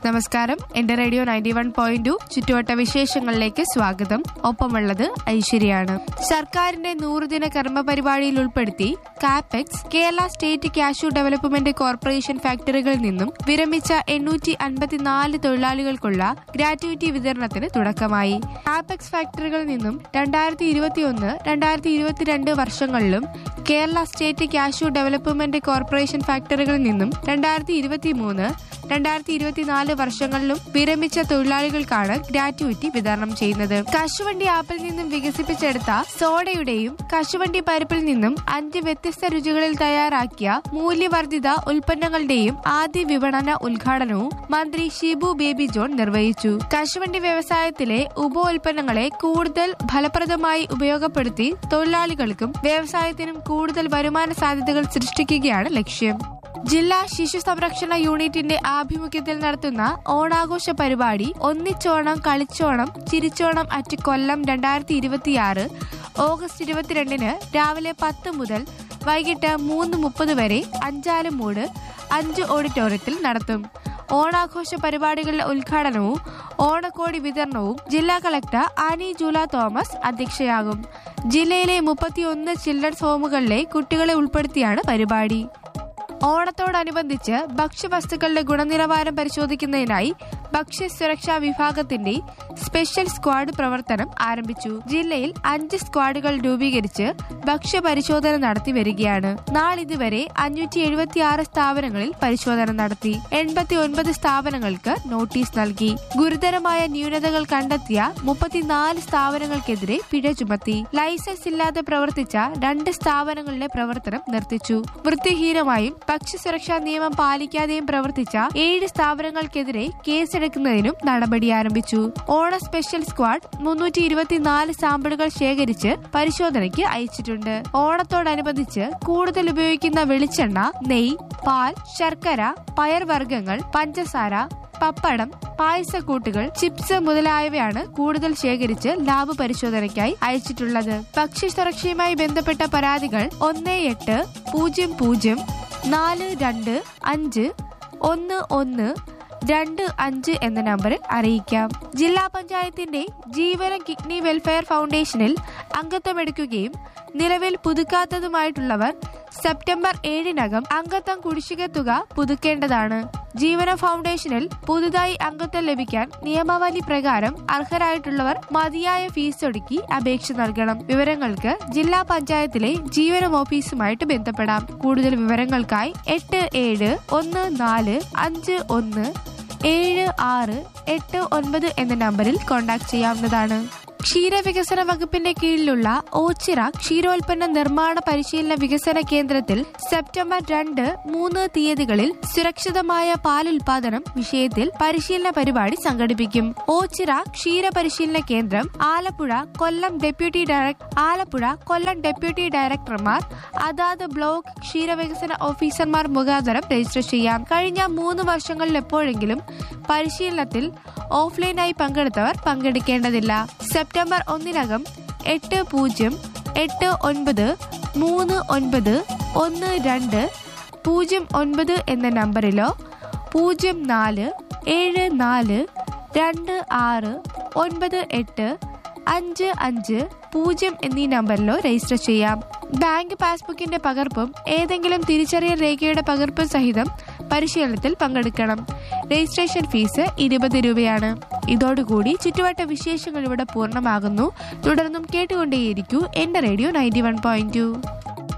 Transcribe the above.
നമസ്കാരം എന്റെ radio ninety one point two ചുറ്റുവട്ട വിശേഷങ്ങളിലേക്ക് സ്വാഗതം ഒപ്പമുള്ളത് ഐശ്വര്യാണ് സർക്കാരിന്റെ നൂറുദിന കർമ്മ പരിപാടിയിൽ ഉൾപ്പെടുത്തി Capex Kerala state cashew development corporation ഫാക്ടറികളിൽ നിന്നും വിരമിച്ച എണ്ണൂറ്റി അൻപത്തിനാല് തൊഴിലാളികൾക്കുള്ള ഗ്രാറ്റുവിറ്റി വിതരണത്തിന് തുടക്കമായി കാപെക്സ് ഫാക്ടറികളിൽ നിന്നും രണ്ടായിരത്തി ഇരുപത്തിയൊന്ന് രണ്ടായിരത്തി ഇരുപത്തിരണ്ട് വർഷങ്ങളിലും Kerala state cashew development corporation ഫാക്ടറികളിൽ നിന്നും രണ്ടായിരത്തി ഇരുപത്തി മൂന്ന് രണ്ടായിരത്തി ഇരുപത്തിനാല് വർഷങ്ങളിലും വിരമിച്ച തൊഴിലാളികൾക്കാണ് ഗ്രാറ്റുവിറ്റി വിതരണം ചെയ്യുന്നത് കശുവണ്ടി ആപ്പിൽ നിന്നും വികസിപ്പിച്ചെടുത്ത സോഡയുടെയും കശുവണ്ടി പരിപ്പിൽ നിന്നും അഞ്ച് വ്യത്യസ്ത രുചികളിൽ തയ്യാറാക്കിയ മൂല്യവർദ്ധിത ഉൽപ്പന്നങ്ങളുടെയും ആദ്യ വിപണന ഉദ്ഘാടനവും മന്ത്രി ഷിബു ബേബി ജോൺ നിർവഹിച്ചു കശുവണ്ടി വ്യവസായത്തിലെ ഉപോൽപ്പന്നങ്ങളെ കൂടുതൽ ഫലപ്രദമായി ഉപയോഗപ്പെടുത്തി തൊഴിലാളികൾക്കും വ്യവസായത്തിനും കൂടുതൽ വരുമാന സാധ്യതകൾ സൃഷ്ടിക്കുകയാണ് ലക്ഷ്യം ജില്ലാ ശിശു സംരക്ഷണ യൂണിറ്റിന്റെ ആഭിമുഖ്യത്തിൽ നടത്തുന്ന ഓണാഘോഷ പരിപാടി ഒന്നിച്ചോണം കളിച്ചോണം ചിരിച്ചോണം അറ്റ് കൊല്ലം രണ്ടായിരത്തി ഇരുപത്തിയാറ് ഓഗസ്റ്റ് ഇരുപത്തിരണ്ടിന് രാവിലെ പത്ത് മുതൽ വൈകിട്ട് മൂന്ന് മുപ്പത് വരെ അഞ്ചാലുമൂട് അഞ്ച് ഓഡിറ്റോറിയത്തിൽ നടത്തും ഓണാഘോഷ പരിപാടികളുടെ ഉദ്ഘാടനവും ഓണക്കോടി വിതരണവും ജില്ലാ കളക്ടർ ആനി ജൂല തോമസ് അധ്യക്ഷയാകും ജില്ലയിലെ മുപ്പത്തിയൊന്ന് ചിൽഡ്രൻസ് ഹോമുകളിലെ കുട്ടികളെ ഉൾപ്പെടുത്തിയാണ് പരിപാടി ഓണത്തോടനുബന്ധിച്ച് ഭക്ഷ്യവസ്തുക്കളുടെ ഗുണനിലവാരം പരിശോധിക്കുന്നതിനായി ഭക്ഷ്യസുരക്ഷാ വിഭാഗത്തിന്റെ സ്പെഷ്യൽ സ്ക്വാഡ് പ്രവർത്തനം ആരംഭിച്ചു ജില്ലയിൽ അഞ്ച് സ്ക്വാഡുകൾ രൂപീകരിച്ച് ഭക്ഷ്യ പരിശോധന നടത്തി വരികയാണ് നാളിതുവരെ അഞ്ഞൂറ്റി എഴുപത്തിയാറ് സ്ഥാപനങ്ങളിൽ പരിശോധന നടത്തി എൺപത്തി ഒൻപത് സ്ഥാപനങ്ങൾക്ക് നോട്ടീസ് നൽകി ഗുരുതരമായ ന്യൂനതകൾ കണ്ടെത്തിയ മുപ്പത്തിനാല് സ്ഥാപനങ്ങൾക്കെതിരെ പിഴ ചുമത്തി ലൈസൻസ് ഇല്ലാതെ പ്രവർത്തിച്ച രണ്ട് സ്ഥാപനങ്ങളുടെ പ്രവർത്തനം നിർത്തിച്ചു വൃത്തിഹീനമായും ഭക്ഷ്യസുരക്ഷാ നിയമം പാലിക്കാതെയും പ്രവർത്തിച്ച ഏഴ് സ്ഥാപനങ്ങൾക്കെതിരെ കേസെടുക്കുന്നതിനും നടപടി ആരംഭിച്ചു ഓണ സ്പെഷ്യൽ സ്ക്വാഡ് മുന്നൂറ്റി ഇരുപത്തിനാല് സാമ്പിളുകൾ ശേഖരിച്ച് പരിശോധനയ്ക്ക് അയച്ചിട്ടുണ്ട് ഓണത്തോടനുബന്ധിച്ച് കൂടുതൽ ഉപയോഗിക്കുന്ന വെളിച്ചെണ്ണ നെയ് പാൽ ശർക്കര പയർവർഗ്ഗങ്ങൾ പഞ്ചസാര പപ്പടം പായസക്കൂട്ടുകൾ ചിപ്സ് മുതലായവയാണ് കൂടുതൽ ശേഖരിച്ച് ലാബ് പരിശോധനയ്ക്കായി അയച്ചിട്ടുള്ളത് ഭക്ഷ്യസുരക്ഷയുമായി ബന്ധപ്പെട്ട പരാതികൾ ഒന്ന് എട്ട് പൂജ്യം പൂജ്യം നാല് രണ്ട് അഞ്ച് ഒന്ന് ഒന്ന് രണ്ട് അഞ്ച് എന്ന നമ്പറിൽ അറിയിക്കാം ജില്ലാ പഞ്ചായത്തിന്റെ ജീവനം കിഡ്നി വെൽഫെയർ ഫൗണ്ടേഷനിൽ അംഗത്വമെടുക്കുകയും നിലവിൽ പുതുക്കാത്തതുമായിട്ടുള്ളവർ സെപ്റ്റംബർ ഏഴിനകം അംഗത്വം കുടിശ്ശിക തുക പുതുക്കേണ്ടതാണ് ജീവന ഫൗണ്ടേഷനിൽ പുതുതായി അംഗത്വം ലഭിക്കാൻ നിയമാവലി പ്രകാരം അർഹരായിട്ടുള്ളവർ മതിയായ ഫീസ് ഒടുക്കി അപേക്ഷ നൽകണം വിവരങ്ങൾക്ക് ജില്ലാ പഞ്ചായത്തിലെ ജീവനം ഓഫീസുമായിട്ട് ബന്ധപ്പെടാം കൂടുതൽ വിവരങ്ങൾക്കായി എട്ട് ഏഴ് ഒന്ന് നാല് അഞ്ച് ഒന്ന് ഏഴ് ആറ് എട്ട് ഒൻപത് എന്ന നമ്പറിൽ കോൺടാക്ട് ചെയ്യാവുന്നതാണ് ക്ഷീരവികസന വകുപ്പിന്റെ കീഴിലുള്ള ഓച്ചിറ ക്ഷീരോൽപ്പന്ന നിർമ്മാണ പരിശീലന വികസന കേന്ദ്രത്തിൽ സെപ്റ്റംബർ രണ്ട് മൂന്ന് തീയതികളിൽ സുരക്ഷിതമായ പാലുൽപാദനം വിഷയത്തിൽ പരിശീലന പരിപാടി സംഘടിപ്പിക്കും ഓച്ചിറ ക്ഷീര പരിശീലന കേന്ദ്രം Alappuzha Kollam deputy director Alappuzha Kollam deputy ഡയറക്ടർമാർ അതാത് ബ്ലോക്ക് ക്ഷീരവികസന ഓഫീസർമാർ മുഖാന്തരം രജിസ്റ്റർ ചെയ്യാം കഴിഞ്ഞ മൂന്ന് വർഷങ്ങളിൽ എപ്പോഴെങ്കിലും പരിശീലനത്തിൽ ഓഫ്ലൈനായി പങ്കെടുത്തവർ പങ്കെടുക്കേണ്ടതില്ല സെപ്റ്റംബർ ഒന്നിനകം എട്ട് പൂജ്യം എട്ട് ഒൻപത് മൂന്ന് ഒൻപത് ഒന്ന് രണ്ട് പൂജ്യം ഒൻപത് എന്ന നമ്പറിലോ പൂജ്യം നാല് ഏഴ് നാല് രണ്ട് ആറ് ഒൻപത് എട്ട് അഞ്ച് അഞ്ച് പൂജ്യം എന്നീ നമ്പറിലോ രജിസ്റ്റർ ചെയ്യാം ബാങ്ക് പാസ്ബുക്കിന്റെ പകർപ്പും ഏതെങ്കിലും തിരിച്ചറിയൽ രേഖയുടെ പകർപ്പും സഹിതം പരിശീലനത്തിൽ പങ്കെടുക്കണം രജിസ്ട്രേഷൻ ഫീസ് ഇരുപത് രൂപയാണ് ഇതോടുകൂടി ചുറ്റുവട്ട വിശേഷങ്ങൾ ഇവിടെ പൂർണ്ണമാകുന്നു തുടർന്നും കേട്ടുകൊണ്ടേയിരിക്കൂ എന്റെ radio ninety one point to